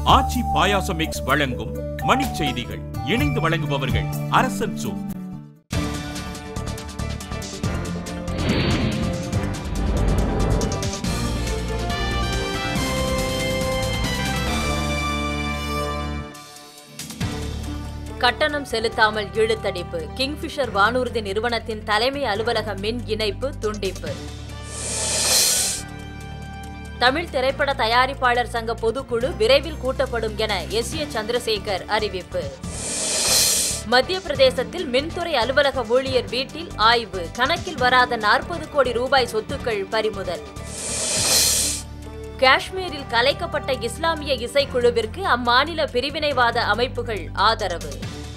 ஆச்சி பாயாசம் mix வழங்கும் மணிச் செய்திகள் இணைந்து வழங்குபவர்கள் அரசன் சூ கட்டணம் செலுத்தாமல் இழுத்தடிப்பு கிங்ஃபிஷர் வானூர்தி நிறுவனத்தின் தலைமை அலுவலக மின் இணைப்பு துண்டிப்பு தமிழ் திரைப்பட தயாரிப்பாளர் சங்க பொதுக்குழு விரைவில் கூட்டப்படும் என எஸ் ஏ சந்திரசேகர் அறிவிப்பு மத்திய பிரதேசத்தில் மின்துறை அலுவலக ஊழியர் வீட்டில் ஆய்வு கணக்கில் வராத நாற்பது கோடி ரூபாய் சொத்துக்கள் பறிமுதல் காஷ்மீரில் கலைக்கப்பட்ட இஸ்லாமிய இசைக்குழுவிற்கு அம்மாநில பிரிவினைவாத அமைப்புகள் ஆதரவு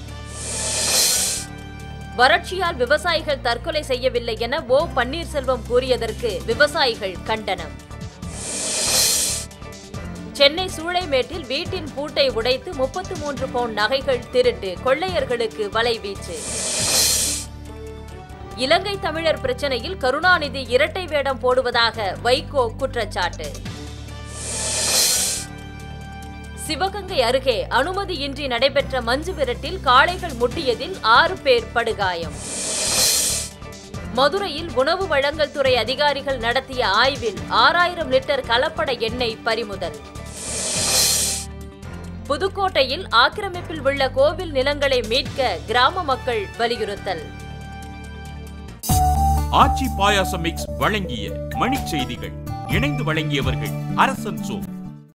வறட்சியால் விவசாயிகள் தற்கொலை செய்யவில்லை என ஓ பன்னீர்செல்வம் கூறியதற்கு விவசாயிகள் கண்டனம் சென்னை சூளைமேட்டில் வீட்டின் பூட்டை உடைத்து முப்பத்து மூன்று பவுன் நகைகள் திருட்டு கொள்ளையர்களுக்கு வலைவீச்சு இலங்கை தமிழர் பிரச்சனையில் கருணாநிதி இரட்டை வேடம் போடுவதாக வைகோ குற்றச்சாட்டு சிவகங்கை அருகே அனுமதியின்றி நடைபெற்ற மஞ்சு விரட்டில் காளைகள் முட்டியதில் ஆறு பேர் படுகாயம் மதுரையில் உணவு வழங்கல் துறை அதிகாரிகள் நடத்திய ஆய்வில் ஆறாயிரம் லிட்டர் கலப்பட எண்ணெய் பறிமுதல் புதுக்கோட்டையில் ஆக்கிரமிப்பில் உள்ள கோவில் நிலங்களை மீட்க கிராம மக்கள் வலியுறுத்தல் ஆச்சி பாயாசம் மிக்ஸ் வழங்கிய மணிச் செய்திகள் இணைந்து வழங்கியவர்கள் அரசன் சூ